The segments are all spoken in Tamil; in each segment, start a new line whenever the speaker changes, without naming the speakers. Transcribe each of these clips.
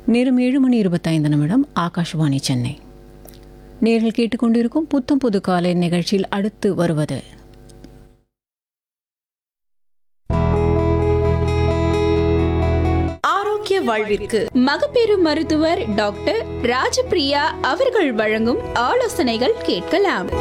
நேரம் ஏழு மணி இருபத்தைந்து நிமிடம் ஆகாஷ்வாணி சென்னை நேரில் கேட்டுக்கொண்டிருக்கும் புத்தம் புது காலை நிகழ்ச்சியில் அடுத்து வருவது
ஆரோக்கிய வாழ்விற்கு மகப்பேறு மருத்துவர் டாக்டர் ராஜபிரியா அவர்கள் வழங்கும் ஆலோசனைகள் கேட்கலாம்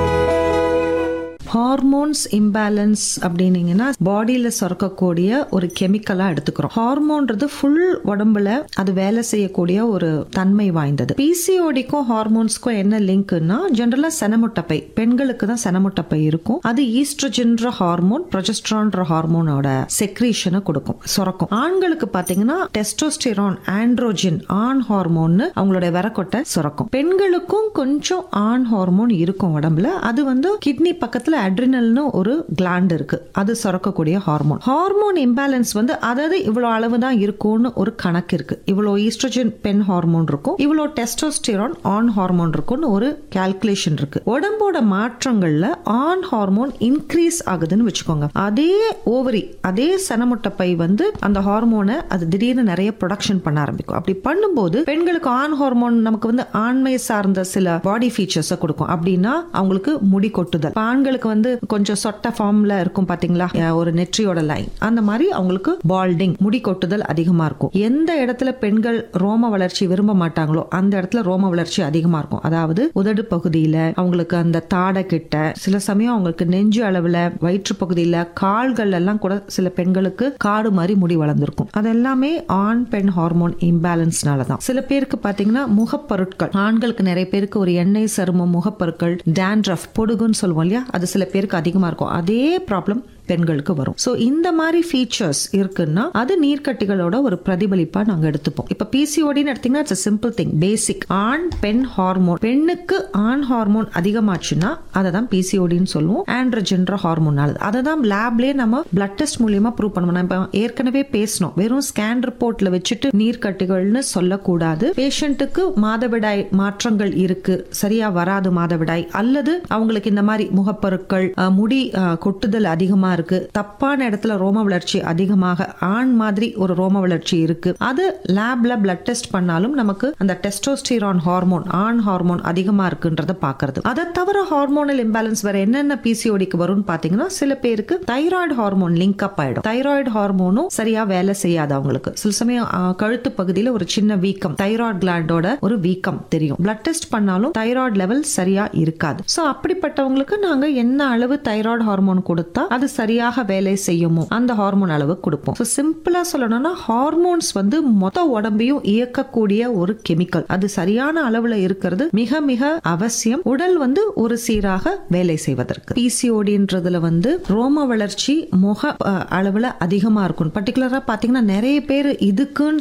ஹார்மோன்ஸ் இம்பேலன்ஸ் அப்படின்னீங்கன்னா பாடியில சுரக்கக்கூடிய ஒரு கெமிக்கலா எடுத்துக்கிறோம் ஹார்மோன்றது ஃபுல் உடம்புல அது வேலை செய்யக்கூடிய ஒரு தன்மை வாய்ந்தது பிசிஓடிக்கும் ஹார்மோன்ஸ்க்கும் என்ன லிங்க்னா ஜென்ரலா செனமுட்டப்பை பெண்களுக்கு தான் செனமுட்டப்பை இருக்கும் அது ஈஸ்ட்ரஜென்ற ஹார்மோன் ப்ரொஜெஸ்ட்ரான்ற ஹார்மோனோட செக்ரீஷனை கொடுக்கும் சுரக்கும் ஆண்களுக்கு பாத்தீங்கன்னா டெஸ்டோஸ்டிரான் ஆண்ட்ரோஜின் ஆண் ஹார்மோன்னு அவங்களுடைய விரக்கொட்டை சுரக்கும் பெண்களுக்கும் கொஞ்சம் ஆண் ஹார்மோன் இருக்கும் உடம்புல அது வந்து கிட்னி பக்கத்துல அட்ரினல்னு ஒரு கிளாண்ட் இருக்கு அது சுரக்கக்கூடிய ஹார்மோன் ஹார்மோன் இம்பேலன்ஸ் வந்து அதாவது இவ்வளவு அளவு தான் இருக்கும்னு ஒரு கணக்கு இருக்கு இவ்வளோ ஈஸ்ட்ரோஜன் பெண் ஹார்மோன் இருக்கும் இவ்வளோ டெஸ்டோஸ்டிரான் ஆன் ஹார்மோன் இருக்கும்னு ஒரு கால்குலேஷன் இருக்கு உடம்போட மாற்றங்கள்ல ஆன் ஹார்மோன் இன்க்ரீஸ் ஆகுதுன்னு வச்சுக்கோங்க அதே ஓவரி அதே சனமுட்டப்பை வந்து அந்த ஹார்மோனை அது திடீர்னு நிறைய ப்ரொடக்ஷன் பண்ண ஆரம்பிக்கும் அப்படி பண்ணும்போது பெண்களுக்கு ஆண் ஹார்மோன் நமக்கு வந்து ஆண்மை சார்ந்த சில பாடி ஃபீச்சர்ஸை கொடுக்கும் அப்படின்னா அவங்களுக்கு முடி கொட்டுதல் இப்ப ஆண்களுக்கு வந்து கொஞ்சம் சொட்ட ஃபார்ம்ல இருக்கும் பாத்தீங்களா அஹ் ஒரு நெற்றியோட லைன் அந்த மாதிரி அவங்களுக்கு பால்டிங் முடி கொட்டுதல் அதிகமா இருக்கும் எந்த இடத்துல பெண்கள் ரோம வளர்ச்சி விரும்ப மாட்டாங்களோ அந்த இடத்துல ரோம வளர்ச்சி அதிகமா இருக்கும் அதாவது உதடு பகுதியில அவங்களுக்கு அந்த தாடை கிட்ட சில சமயம் அவங்களுக்கு நெஞ்சு அளவுல வயிற்று பகுதியில கால்கள் எல்லாம் கூட சில பெண்களுக்கு காடு மாதிரி முடி வளர்ந்துருக்கும் அது எல்லாமே ஆண் பெண் ஹார்மோன் இம்பேலன்ஸ்னால தான் சில பேருக்கு பாத்தீங்கன்னா முகப்பொருட்கள் ஆண்களுக்கு நிறைய பேருக்கு ஒரு எண்ணெய் சருமம் முகப்பொருட்கள் டேண்ட்ரஃப் பொடுகுன்னு சொல்லுவோம் இல்லையா அது சில பேருக்கு அதிகமா இருக்கும் அதே ப்ராப்ளம் பெண்களுக்கு வரும் சோ இந்த மாதிரி ஃபீச்சர்ஸ் இருக்குன்னா அது நீர்க்கட்டிகளோட ஒரு பிரதிபலிப்பா நாங்க எடுத்துப்போம் இப்ப பிசிஓடின்னு எடுத்தீங்கன்னா இட்ஸ் சிம்பிள் திங் பேசிக் ஆண் பெண் ஹார்மோன் பெண்ணுக்கு ஆண் ஹார்மோன் அதிகமாச்சுன்னா அதை தான் பிசிஓடின்னு சொல்லுவோம் ஆண்ட்ரஜென்ற ஹார்மோனால அதை தான் லேப்லயே நம்ம பிளட் டெஸ்ட் மூலியமா ப்ரூவ் பண்ணுவோம் நம்ம ஏற்கனவே பேசணும் வெறும் ஸ்கேன் ரிப்போர்ட்ல வச்சுட்டு நீர்க்கட்டிகள்னு சொல்லக்கூடாது பேஷண்ட்டுக்கு மாதவிடாய் மாற்றங்கள் இருக்கு சரியா வராது மாதவிடாய் அல்லது அவங்களுக்கு இந்த மாதிரி முகப்பருக்கள் அஹ், முடி அஹ், கொட்டுதல் அதிகமா இருக்கு தப்பான இடத்துல ரோம வளர்ச்சி அதிகமாக ஆண் மாதிரி ஒரு ரோம வளர்ச்சி இருக்கு அது லேப்ல பிளட் டெஸ்ட் பண்ணாலும் நமக்கு அந்த டெஸ்டோஸ்டிரான் ஹார்மோன் ஆண் ஹார்மோன் அதிகமா இருக்குன்றத பாக்குறது அதை தவிர ஹார்மோனல் இம்பேலன்ஸ் வேற என்னென்ன பிசிஓடிக்கு வரும்னு பாத்தீங்கன்னா சில பேருக்கு தைராய்டு ஹார்மோன் லிங்க் அப் ஆயிடும் தைராய்டு ஹார்மோனும் சரியா வேலை செய்யாது அவங்களுக்கு சில சமயம் அஹ், கழுத்து பகுதியில ஒரு சின்ன வீக்கம் தைராய்டு கிளாண்டோட ஒரு வீக்கம் தெரியும் பிளட் டெஸ்ட் பண்ணாலும் தைராய்டு லெவல் சரியா இருக்காது சோ அப்படிப்பட்டவங்களுக்கு நாங்க என்ன அளவு தைராய்டு ஹார்மோன் கொடுத்தா அது சரியாக வேலை செய்யுமோ அந்த ஹார்மோன் அளவு கொடுப்போம் ஸோ சிம்பிளா சொல்லணும்னா ஹார்மோன்ஸ் வந்து மொத்த உடம்பையும் இயக்கக்கூடிய ஒரு கெமிக்கல் அது சரியான அளவுல இருக்கிறது மிக மிக அவசியம் உடல் வந்து ஒரு சீராக வேலை செய்வதற்கு பிசிஓடின்றதுல வந்து ரோம வளர்ச்சி முக அஹ், அளவுல அதிகமா இருக்கும் பர்டிகுலரா பாத்தீங்கன்னா நிறைய பேர் இதுக்குன்னு